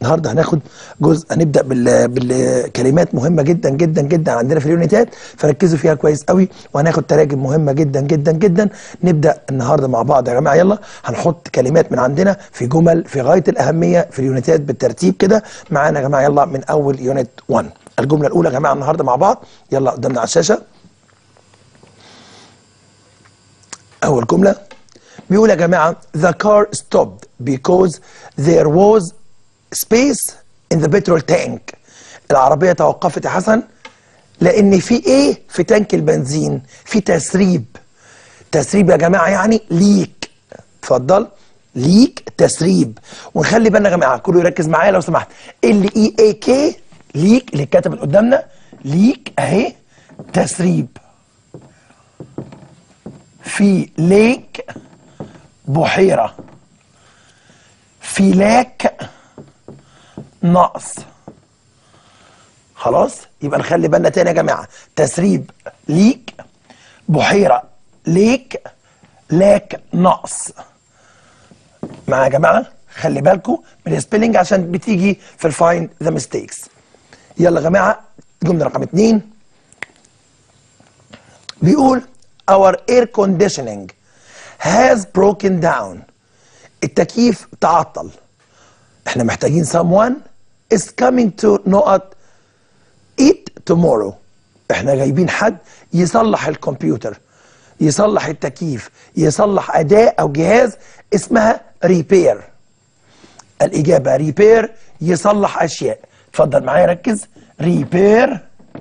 النهارده هناخد جزء هنبدا بال... بالكلمات مهمه جدا جدا جدا عندنا في اليونيتات فركزوا فيها كويس قوي وهناخد تراجم مهمه جدا جدا جدا نبدا النهارده مع بعض يا جماعه يلا هنحط كلمات من عندنا في جمل في غايه الاهميه في اليونيتات بالترتيب كده معانا يا جماعه يلا من اول يونت 1 الجمله الاولى يا جماعه النهارده مع بعض يلا قدامنا على الشاشه اول جمله بيقول يا جماعه the car stopped because there was space in the petrol tank العربيه توقفت يا حسن لان في ايه في تانك البنزين في تسريب تسريب يا جماعه يعني ليك اتفضل ليك تسريب ونخلي بالنا يا جماعه كله يركز معايا لو سمحت ال اي اي كي ليك اللي اتكتب قدامنا ليك اهي تسريب في ليك بحيرة في لاك نقص خلاص يبقى نخلي بالنا تاني يا جماعة تسريب ليك بحيرة ليك لاك نقص مع يا جماعة خلي بالكم من السبيلنج عشان بتيجي في الفايند ذا ميستيكس يلا يا جماعة جملة رقم اتنين بيقول our air conditioning has broken down التكييف تعطل احنا محتاجين someone is coming to not it tomorrow احنا جايبين حد يصلح الكمبيوتر يصلح التكييف يصلح اداة او جهاز اسمها ريبير الاجابة ريبير يصلح اشياء اتفضل معايا ركز ريبير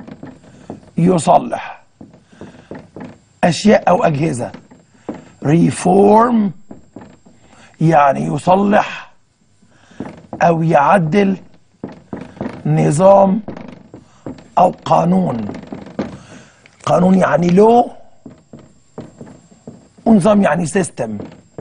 يصلح اشياء او اجهزه ريفورم يعني يصلح او يعدل نظام او قانون قانون يعني لو ونظام يعني سيستم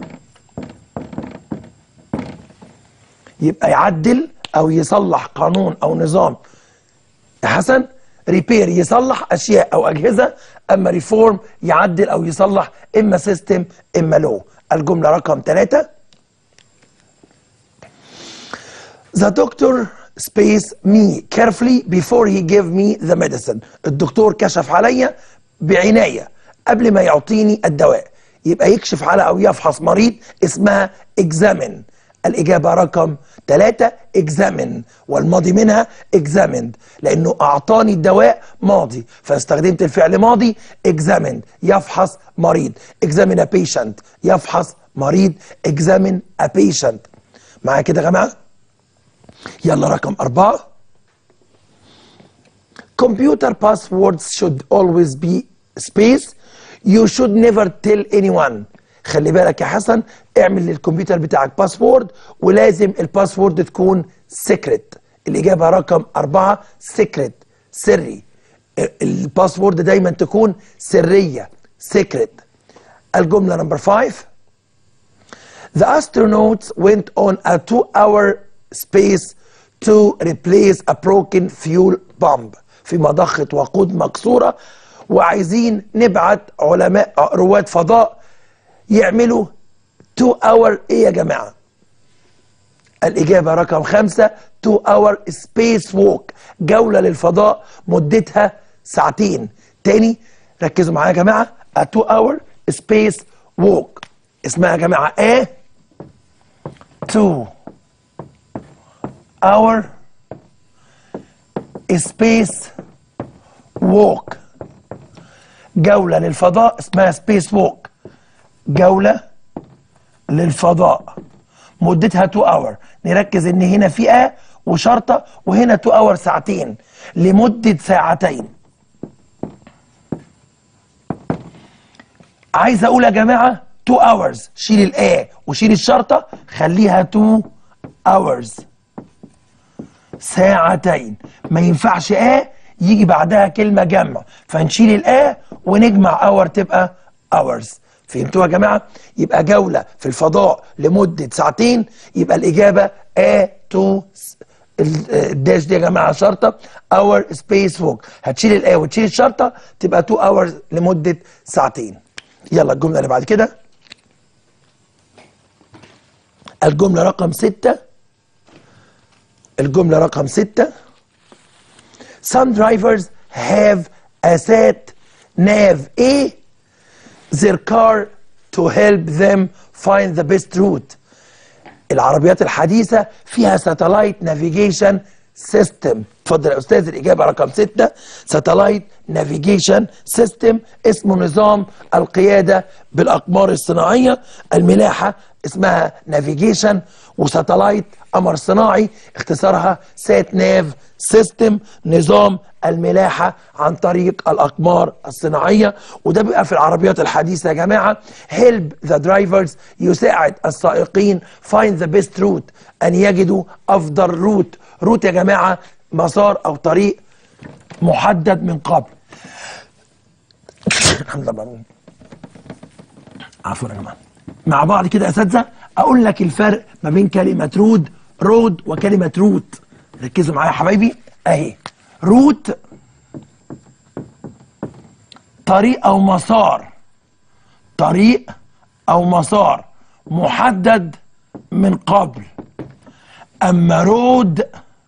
يبقى يعدل او يصلح قانون او نظام يا حسن ريبير يصلح اشياء او اجهزه اما ريفورم يعدل او يصلح اما سيستم اما لو الجمله رقم ثلاثة The doctor spaced me carefully before he gave me the medicine الدكتور كشف عليا بعناية قبل ما يعطيني الدواء يبقى يكشف على او يفحص مريض اسمها examine الإجابة رقم ثلاثة examine والماضي منها examined لأنه أعطاني الدواء ماضي فاستخدمت الفعل ماضي examined يفحص مريض examine a patient يفحص مريض examine a patient معايا كده يا جماعة يلا رقم أربعة computer passwords should always be space you should never tell anyone خلي بالك يا حسن اعمل للكمبيوتر بتاعك باسورد ولازم الباسورد تكون سيكريت الإجابة رقم أربعة سيكريت سري الباسورد دايما تكون سرية سيكريت الجملة نمبر 5 The astronauts went on a two-hour space to replace a broken fuel pump في مضخة وقود مكسورة وعايزين نبعت علماء رواد فضاء يعملوا 2 اور ايه يا جماعه الاجابه رقم خمسة 2 اور سبيس ووك جوله للفضاء مدتها ساعتين تاني ركزوا معايا يا جماعه 2 اور سبيس ووك اسمها يا جماعه ايه 2 اور سبيس ووك جوله للفضاء اسمها سبيس ووك جولة للفضاء مدتها 2 اور نركز ان هنا في ا وشرطة وهنا 2 اور ساعتين لمدة ساعتين عايز اقول يا جماعة 2 hours شيل الا وشيل الشرطة خليها 2 hours ساعتين ما ينفعش ا يجي بعدها كلمة جمع فنشيل الا ونجمع اور تبقى hours فهمتوها يا جماعه يبقى جوله في الفضاء لمده ساعتين يبقى الاجابه A to الداش دي يا جماعه شرطه اور سبيس ووك هتشيل الاي وتشيل الشرطه تبقى 2 اورز لمده ساعتين يلا الجمله اللي بعد كده الجمله رقم 6 الجملة رقم ستة Some drivers have a sat nav A their car to help them find the best route العربيات الحديثة فيها ساتلايت نافيجيشن سيستم اتفضل يا استاذ الاجابه رقم ستة ساتلايت نافيجيشن سيستم اسمه نظام القياده بالاقمار الصناعيه الملاحه اسمها نافيجيشن وساتلايت قمر صناعي اختصارها سات ناف سيستم نظام الملاحة عن طريق الأقمار الصناعية وده بيبقى في العربيات الحديثة يا جماعة help the drivers يساعد السائقين find the best route أن يجدوا أفضل روت روت يا جماعة مسار أو طريق محدد من قبل الحمد لله عفوا يا جماعة مع بعض كده يا أساتذة أقول لك الفرق ما بين كلمة رود رود وكلمة روت ركزوا معايا يا حبايبي أهي روت طريق او مسار طريق او مسار محدد من قبل اما رود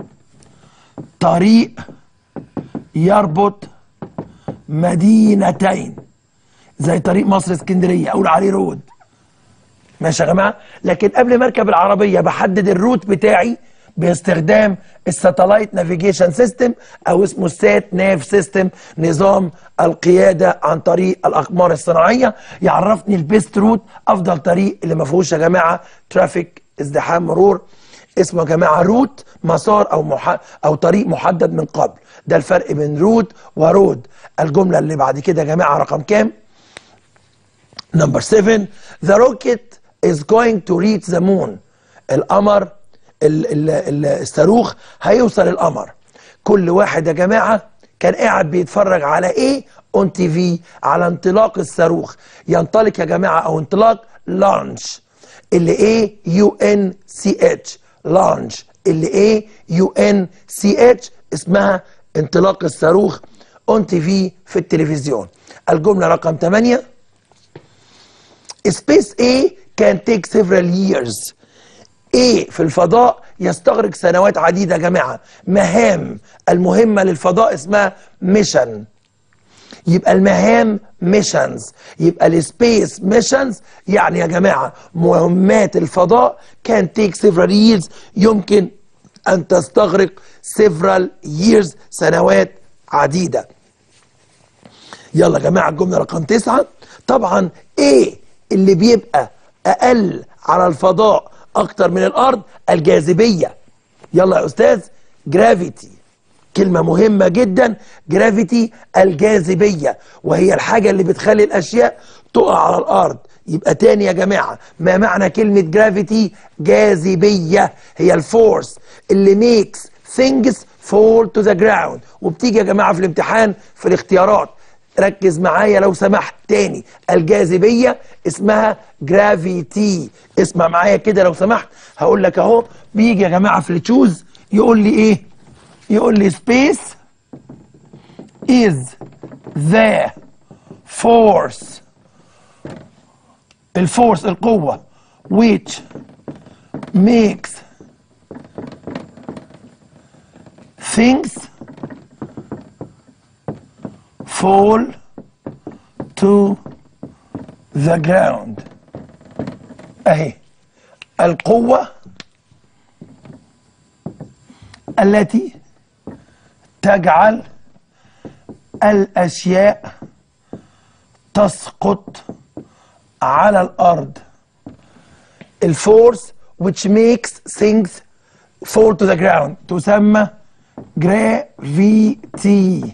طريق يربط مدينتين زي طريق مصر اسكندريه اقول عليه رود ماشي يا جماعه لكن قبل ما اركب العربيه بحدد الروت بتاعي باستخدام الساتلايت نافيجيشن سيستم او اسمه السات ناف سيستم نظام القياده عن طريق الاقمار الصناعيه يعرفني البيست روت افضل طريق اللي ما فيهوش يا جماعه ترافيك ازدحام مرور اسمه يا جماعه روت مسار او مح... او طريق محدد من قبل ده الفرق بين روت ورود الجمله اللي بعد كده يا جماعه رقم كام نمبر 7 the rocket is going to reach the moon القمر ال- ال- ال- الصاروخ هيوصل القمر كل واحد يا جماعه كان قاعد بيتفرج على ايه اون تي في على انطلاق الصاروخ ينطلق يا جماعه او انطلاق لانش اللي ايه يو ان سي اتش لانش اللي ايه يو ان سي اتش اسمها انطلاق الصاروخ اون تي في في التلفزيون الجمله رقم 8 Space A can take several years. A في الفضاء يستغرق سنوات عديدة يا جماعة مهام المهمة للفضاء اسمها ميشن يبقى المهام ميشنز يبقى السبيس ميشنز يعني يا جماعة مهمات الفضاء كان تيك several years يمكن أن تستغرق several years سنوات عديدة يلا يا جماعة الجملة رقم تسعة طبعا ايه اللي بيبقى اقل على الفضاء اكتر من الارض الجاذبية يلا يا استاذ جرافيتي كلمة مهمة جدا جرافيتي الجاذبية وهي الحاجة اللي بتخلي الاشياء تقع على الارض يبقى تاني يا جماعة ما معنى كلمة جرافيتي جاذبية هي الفورس اللي ميكس things fall to the ground وبتيجي يا جماعة في الامتحان في الاختيارات ركز معايا لو سمحت تاني الجاذبية اسمها جرافيتي اسمع معايا كده لو سمحت هقول لك اهو بيجي يا جماعة في التشوز يقول لي ايه يقول لي space is the force الفورس القوة which makes things fall to the ground اهي القوة التي تجعل الأشياء تسقط على الأرض الفورس which makes things fall to the ground تسمى gravity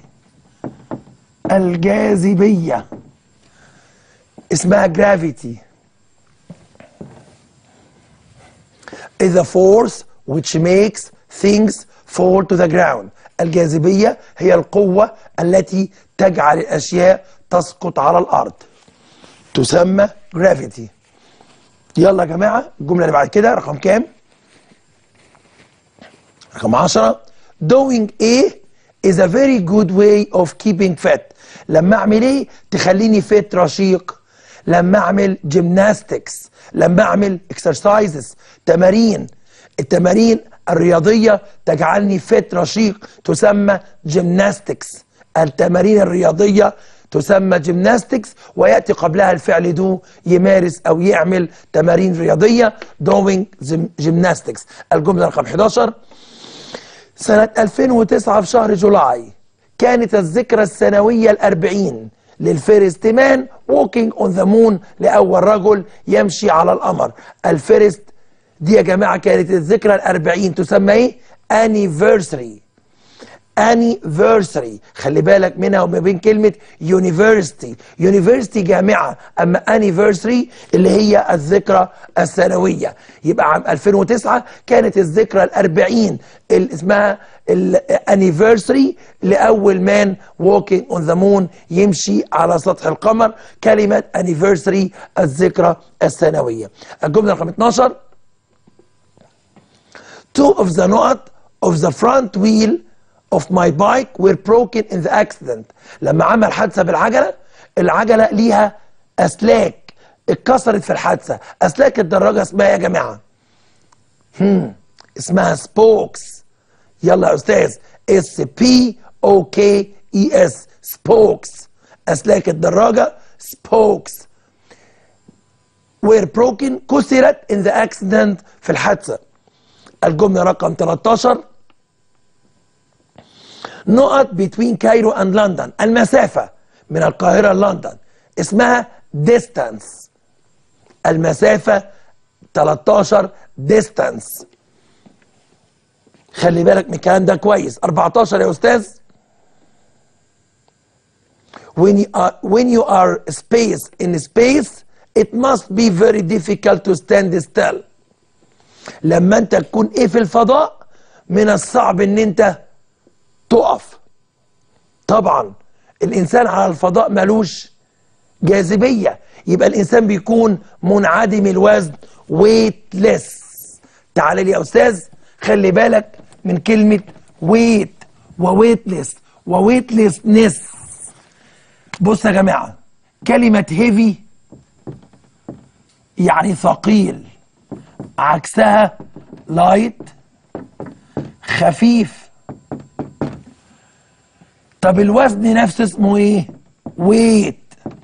الجاذبية اسمها gravity is a force which makes things fall to the ground الجاذبية هي القوة التي تجعل الأشياء تسقط على الأرض تسمى gravity يلا يا جماعة الجملة اللي بعد كده رقم كام؟ رقم 10 doing A is a very good way of keeping fit لما اعمل ايه تخليني فيت رشيق لما اعمل جيمناستكس لما اعمل اكسرسايزز تمارين التمارين الرياضية تجعلني فت رشيق تسمى جيمناستكس التمارين الرياضية تسمى جيمناستكس ويأتي قبلها الفعل دو يمارس أو يعمل تمارين رياضية doing جيمناستكس الجملة رقم 11 سنة 2009 في شهر جولاي كانت الذكرى السنوية الأربعين للفيرست مان ووكينج اون ذا مون لأول رجل يمشي على القمر الفيرست دي يا جماعة كانت الذكرى الأربعين تسمى ايه؟ anniversary anniversary خلي بالك منها وما بين كلمة university university جامعة أما anniversary اللي هي الذكرى السنوية يبقى عام 2009 كانت الذكرى الأربعين اللي اسمها الانيفرساري لأول مان walking on the moon يمشي على سطح القمر كلمة anniversary الذكرى السنوية الجملة رقم 12 two of the knot of the front wheel of my bike were broken in the accident لما عمل حادثة بالعجلة العجلة ليها أسلاك اتكسرت في الحادثة أسلاك الدراجة اسمها يا جماعة هم. اسمها سبوكس يلا يا أستاذ اس بي او كي اي اس سبوكس أسلاك الدراجة سبوكس were broken كسرت in the accident في الحادثة الجملة رقم 13 نقط between كايرو and لندن المسافة من القاهرة لندن اسمها distance المسافة 13 distance خلي بالك من الكلام ده كويس 14 يا أستاذ when you are when you are space in space it must be very difficult to stand still لما انت تكون ايه في الفضاء من الصعب ان انت تقف طبعا الانسان على الفضاء ملوش جاذبية يبقى الانسان بيكون منعدم الوزن ويتلس تعال لي يا استاذ خلي بالك من كلمة ويت وويتلس وويتلسنس بص يا جماعة كلمة هيفي يعني ثقيل عكسها لايت خفيف طب الوزن نفسه اسمه ايه ويت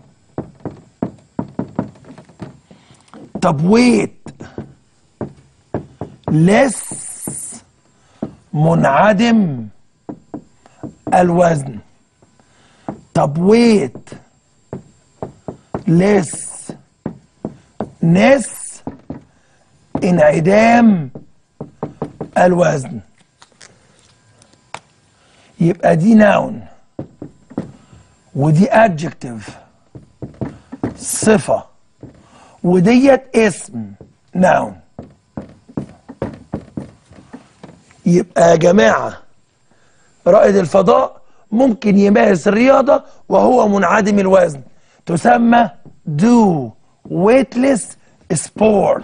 طب ويت لس منعدم الوزن طب ويت لس نس انعدام الوزن يبقى دي ناون ودي adjective صفة وديت اسم ناون يبقى يا جماعة رائد الفضاء ممكن يمارس الرياضة وهو منعدم الوزن تسمى do weightless sport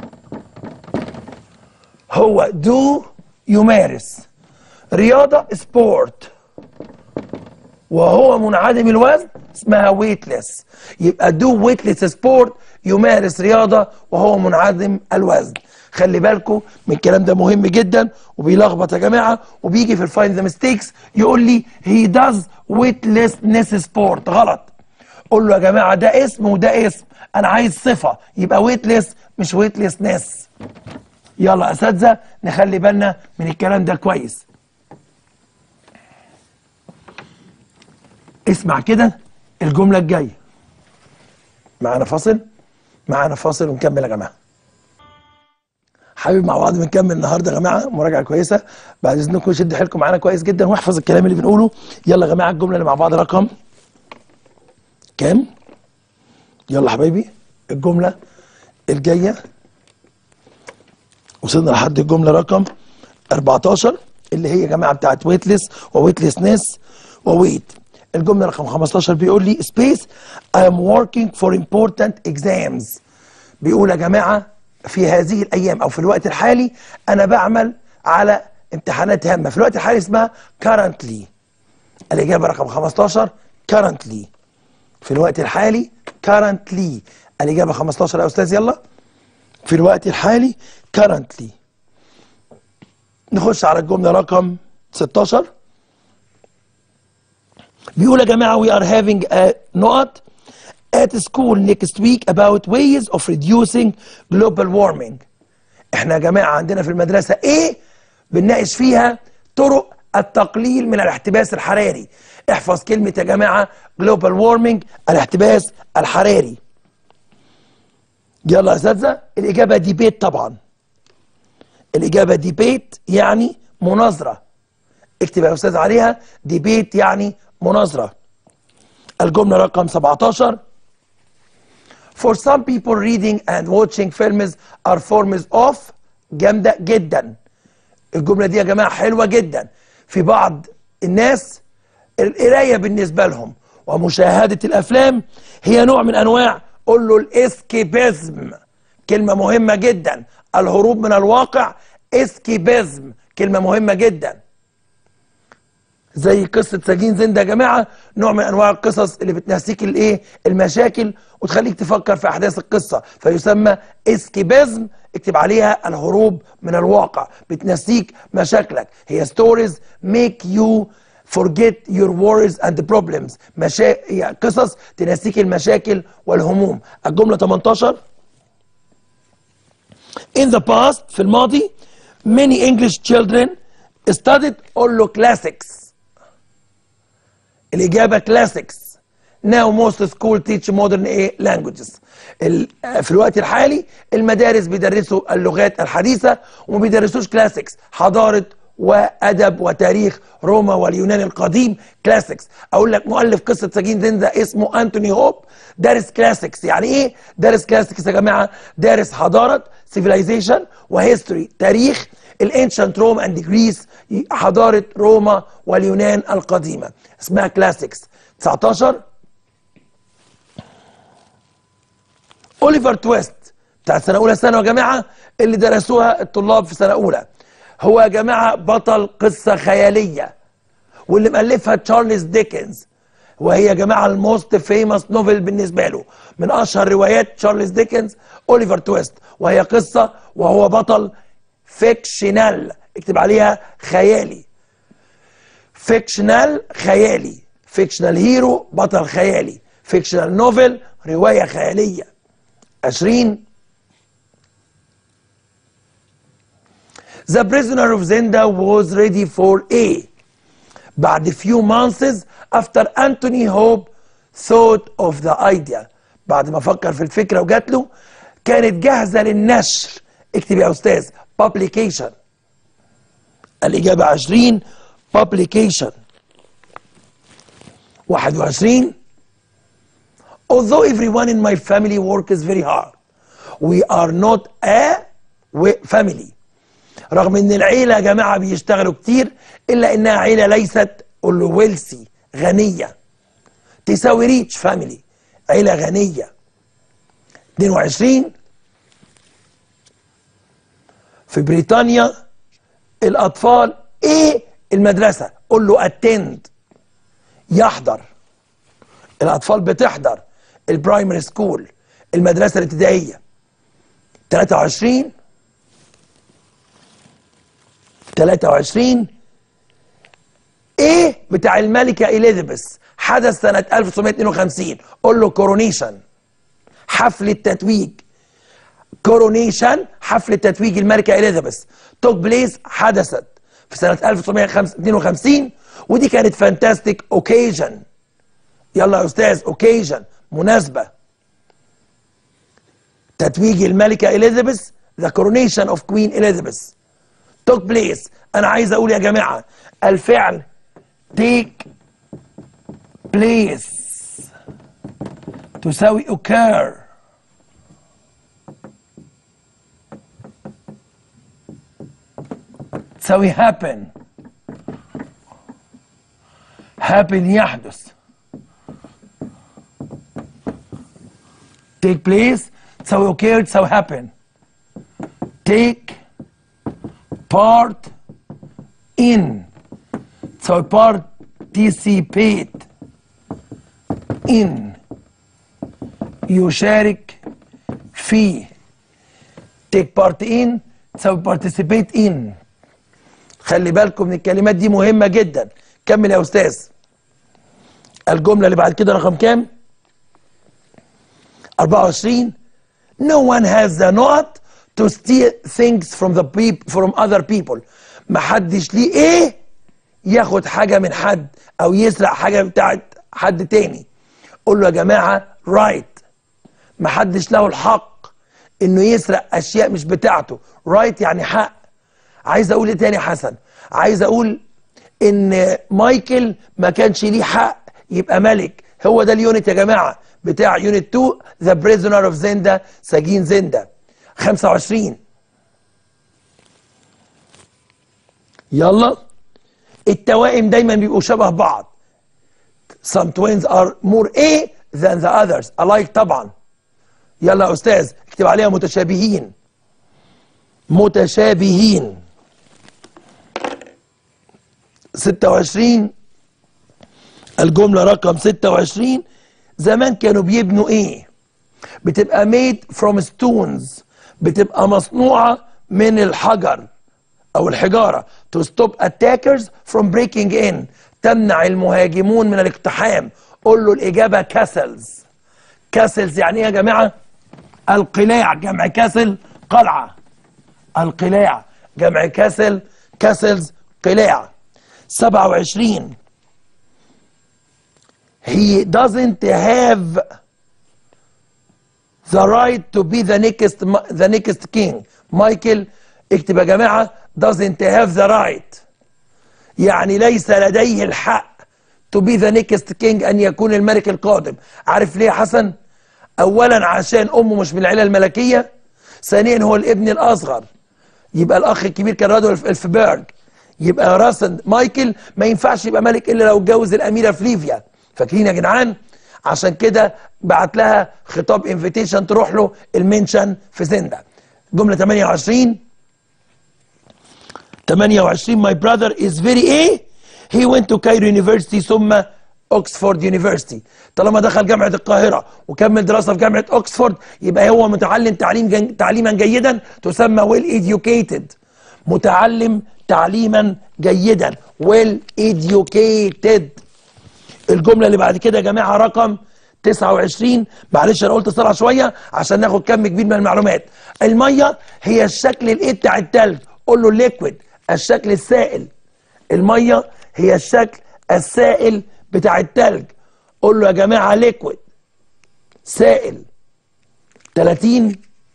هو do يمارس رياضة سبورت وهو منعدم الوزن اسمها ويتلس يبقى دو ويتلس سبورت يمارس رياضة وهو منعدم الوزن خلي بالكم من الكلام ده مهم جدا وبيلخبط يا جماعة وبيجي في الفاين ذا ميستيكس يقول لي هي داز ويتلسنس سبورت غلط قول له يا جماعة ده اسم وده اسم انا عايز صفة يبقى ويتلس مش ويتلسنس يلا يا اساتذه نخلي بالنا من الكلام ده كويس اسمع كده الجملة الجاية معانا فاصل معانا فاصل ونكمل يا جماعة حبيبي مع بعض بنكمل النهارده يا جماعه مراجعه كويسه بعد اذنكم شد حيلكم معانا كويس جدا واحفظ الكلام اللي بنقوله يلا يا جماعه الجمله اللي مع بعض رقم كام يلا حبايبي الجمله الجايه وصلنا لحد الجمله رقم 14 اللي هي يا جماعه بتاعت ويتلس وويتلسنس وويت الجمله رقم 15 بيقول لي سبيس I am working for important exams بيقول يا جماعه في هذه الايام او في الوقت الحالي انا بعمل على امتحانات هامه في الوقت الحالي اسمها currently الاجابه رقم 15 currently في الوقت الحالي currently الاجابه 15 يا استاذ يلا في الوقت الحالي currently نخش على الجملة رقم 16 بيقول يا جماعة we are having a نقط at school next week about ways of reducing global warming احنا يا جماعة عندنا في المدرسة ايه بنناقش فيها طرق التقليل من الاحتباس الحراري احفظ كلمة يا جماعة global warming الاحتباس الحراري يلا يا اساتذة الإجابة ديبيت طبعا الإجابة ديبيت يعني مناظرة اكتب يا أستاذ عليها ديبيت يعني مناظرة الجملة رقم 17 For some people reading and watching films are forms of جامدة جدا الجملة دي يا جماعة حلوة جدا في بعض الناس القراية بالنسبة لهم ومشاهدة الأفلام هي نوع من أنواع قول له الاسكيبيزم كلمة مهمة جدا الهروب من الواقع اسكيبيزم كلمة مهمة جدا زي قصة سجين زند يا جماعة نوع من أنواع القصص اللي بتنسيك الإيه المشاكل وتخليك تفكر في أحداث القصة فيسمى اسكيبيزم اكتب عليها الهروب من الواقع بتنسيك مشاكلك هي stories make you forget your worries and problems مشا... هي قصص تنسيك المشاكل والهموم الجملة 18 In the past في الماضي many English children studied قول له classics الإجابة classics now most school teach modern ايه languages ال- في الوقت الحالي المدارس بيدرسوا اللغات الحديثة وما بيدرسوش كلاسيكس حضارة وأدب وتاريخ روما واليونان القديم كلاسيكس أقول لك مؤلف قصة سجين زنزة اسمه أنتوني هوب دارس كلاسيكس يعني إيه دارس كلاسيكس يا جماعة دارس حضارة civilization وهيستوري تاريخ الانشنت روم اند جريس حضارة روما واليونان القديمة اسمها كلاسيكس 19 اوليفر تويست بتاع سنه اولى سنه يا جماعه اللي درسوها الطلاب في سنه اولى هو يا جماعه بطل قصه خياليه واللي مؤلفها تشارلز ديكنز وهي يا جماعه الموست فيموس نوفل بالنسبه له من اشهر روايات تشارلز ديكنز اوليفر تويست وهي قصه وهو بطل فيكشنال اكتب عليها خيالي فيكشنال خيالي فيكشنال هيرو بطل خيالي فيكشنال نوفل روايه خياليه 20 The prisoner of Zenda was ready for A بعد few months after Anthony Hope thought of the idea بعد ما فكر في الفكرة وجات له كانت جاهزة للنشر اكتب يا أستاذ publication الإجابة 20 publication 21 Although everyone in my family works very hard, we are not a w- family. رغم ان العيله يا جماعه بيشتغلوا كتير الا انها عيله ليست قول له ويلسي غنيه تساوي ريتش فاميلي عيله غنيه 22 في بريطانيا الاطفال ايه المدرسه قول له اتند يحضر الاطفال بتحضر البرايمري سكول المدرسه الابتدائيه 23 23 ايه بتاع الملكه اليزابيث حدث سنه 1952 قول له كورونيشن حفل التتويج كورونيشن حفل تتويج الملكه اليزابيث توك بليس حدثت في سنه 1952 ودي كانت فانتاستيك اوكيجن يلا يا استاذ اوكيجن مناسبه تتويج الملكه اليزابيث ذا كورونيشن اوف كوين اليزابيث توك بليس انا عايز اقول يا جماعه الفعل تيك بليس تساوي occur تساوي happen happen يحدث take place تساوي occur تساوي happen take part in تساوي participate in يشارك في take part in تساوي participate in خلي بالكم من الكلمات دي مهمة جدا كمل يا أستاذ الجملة اللي بعد كده رقم كام 24 No one has the not to steal things from the peop from other people محدش ليه ايه ياخد حاجة من حد او يسرق حاجة بتاعت حد تاني قول له يا جماعة right محدش له الحق انه يسرق اشياء مش بتاعته right يعني حق عايز اقول ايه تاني يا حسن عايز اقول ان مايكل ما كانش ليه حق يبقى ملك هو ده اليونت يا جماعه بتاع يونت 2 ذا بريزونر اوف زندا سجين زندا 25 يلا التوائم دايما بيبقوا شبه بعض some twins are more A than the others alike طبعا يلا يا استاذ اكتب عليها متشابهين متشابهين 26 الجملة رقم 26 زمان كانوا بيبنوا ايه بتبقى made from stones بتبقى مصنوعة من الحجر او الحجارة to stop attackers from breaking in تمنع المهاجمون من الاقتحام قول له الاجابة كاسلز كاسلز يعني ايه يا جماعة القلاع جمع كاسل قلعة القلاع جمع كاسل كاسلز قلاع 27 he doesn't have the right to be the next the next king مايكل اكتب يا جماعه doesn't have the right يعني ليس لديه الحق to be the next king ان يكون الملك القادم عارف ليه يا حسن اولا عشان امه مش من العيله الملكيه ثانيا هو الابن الاصغر يبقى الاخ الكبير كان رادولف الفبرج يبقى راسن مايكل ما ينفعش يبقى ملك الا لو اتجوز الاميره فليفيا فاكرين يا جدعان عشان كده بعت لها خطاب انفيتيشن تروح له المنشن في زندا جمله 28 28 my brother is very A he went to Cairo University ثم اوكسفورد يونيفرسيتي طالما دخل جامعه القاهره وكمل دراسه في جامعه اوكسفورد يبقى هو متعلم تعليم جن... تعليما جيدا تسمى ويل educated متعلم تعليما جيدا ويل educated الجمله اللي بعد كده يا جماعه رقم 29 معلش انا قلت بسرعه شويه عشان ناخد كم كبير من المعلومات الميه هي الشكل الايه بتاع التلج قول له ليكويد الشكل السائل الميه هي الشكل السائل بتاع التلج قول له يا جماعه ليكويد سائل 30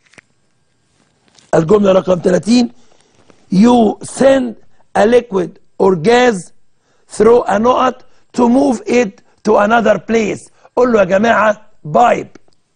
الجمله رقم 30 you send a liquid or gas through a knot to move it to another place قول له يا جماعه بايب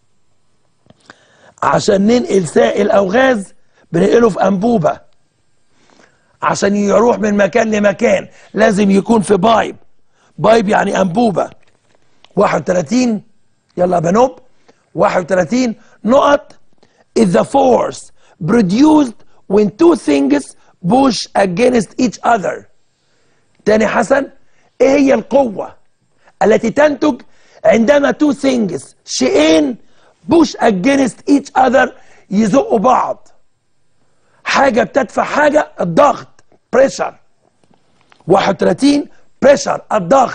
عشان ننقل سائل او غاز بننقله في انبوبه عشان يروح من مكان لمكان لازم يكون في بايب بايب يعني انبوبه 31 يلا يا بنوب 31 نقط is the force produced when two things push against each other تاني حسن ايه هي القوة التي تنتج عندما two things شيئين push against each other يزقوا بعض حاجة بتدفع حاجة الضغط pressure 31 pressure الضغط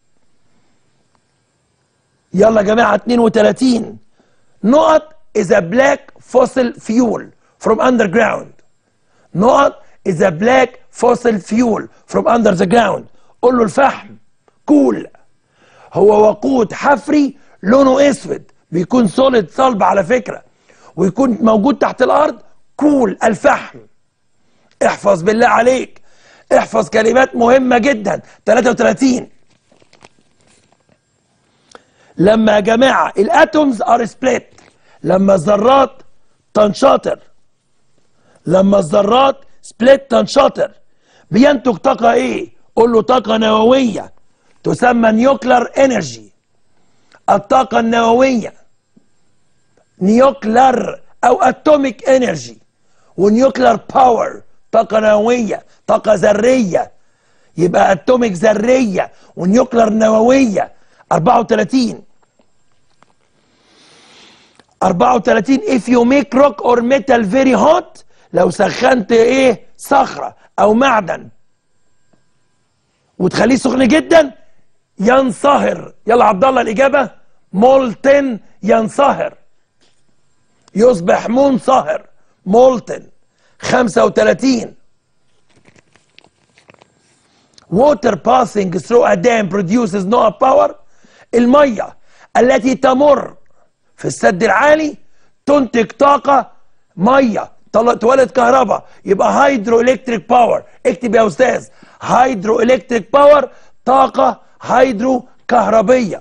يلا يا جماعة 32 نقط is a black fossil fuel from underground نقط is a black fossil fuel from under the ground قول له الفحم كول هو وقود حفري لونه اسود بيكون سوليد صلب على فكرة ويكون موجود تحت الارض كول الفحم احفظ بالله عليك احفظ كلمات مهمة جدا 33 لما يا جماعة الاتومز ار سبليت لما الذرات تنشطر لما الذرات سبليت تنشطر بينتج طاقة ايه قول له طاقة نووية تسمى نيوكلر انرجي الطاقة النووية نيوكلر او اتوميك انرجي ونيوكلر باور طاقة نووية طاقة ذرية يبقى اتوميك ذرية ونيوكلر نووية 34 34 if you make rock or metal very hot لو سخنت ايه صخرة او معدن وتخليه سخن جدا ينصهر يلا عبد الله الاجابه مولتن ينصهر يصبح منصهر مولتن 35 water passing through a dam produces no power الميه التي تمر في السد العالي تنتج طاقه ميه طل- تولد كهرباء يبقى هيدرو الكتريك باور اكتب يا استاذ هيدرو الكتريك باور طاقه هيدرو كهربيه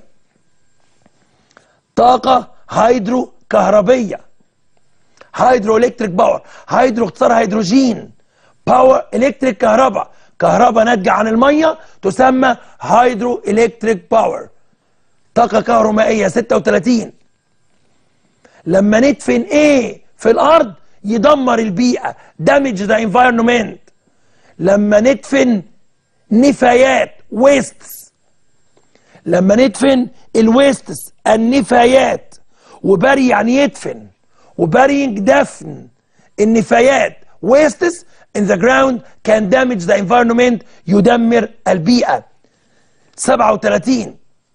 طاقه هيدرو كهربيه هيدرو الكتريك باور هيدرو اختصار هيدروجين باور الكتريك كهرباء كهرباء ناتجه عن الميه تسمى هيدرو الكتريك باور طاقه كهرومائيه 36 لما ندفن ايه في الارض يدمر البيئه دامج ذا انفايرمنت لما ندفن نفايات ويستس لما ندفن الويستس النفايات وبري يعني يدفن وبارينج دفن النفايات ويستس in the ground can damage the environment يدمر البيئة 37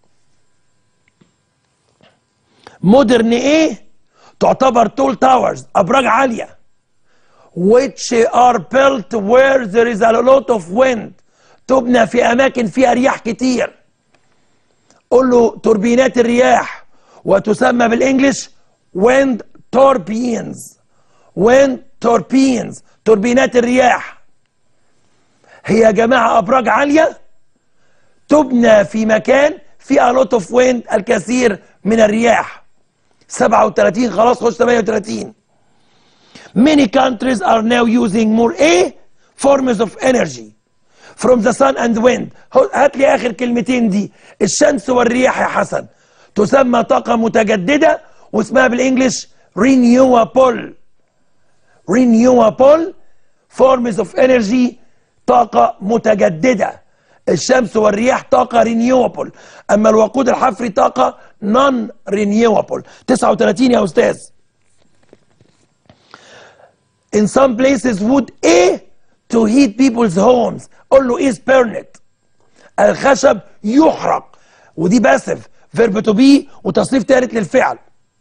مودرن ايه تعتبر تول تاورز ابراج عاليه which are built where there is a lot of wind تبنى في اماكن فيها رياح كتير قول له توربينات الرياح وتسمى بالانجلش wind turbines wind turbines توربينات الرياح هي يا جماعه ابراج عاليه تبنى في مكان فيه a lot of wind الكثير من الرياح 37 خلاص خش 38 many countries are now using more A forms of energy from the sun and wind هو- هات لي اخر كلمتين دي الشمس والرياح يا حسن تسمى طاقة متجددة واسمها بالانجلش renewable renewable forms of energy طاقة متجددة الشمس والرياح طاقة renewable أما الوقود الحفري طاقة non renewable 39 يا أستاذ in some places wood A to heat people's homes قول له is burned الخشب يحرق ودي باسف فيرب تو بي وتصريف ثالث للفعل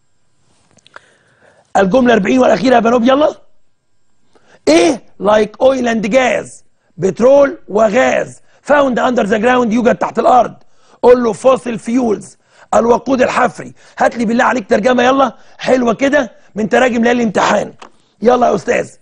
الجملة 40 والأخيرة يا بنوب يلا ايه لايك اويل اند جاز بترول وغاز فاوند اندر ذا جراوند يوجد تحت الارض قول له فوسيل فيولز الوقود الحفري هات لي بالله عليك ترجمه يلا حلوه كده من تراجم ليالي الامتحان يلا يا استاذ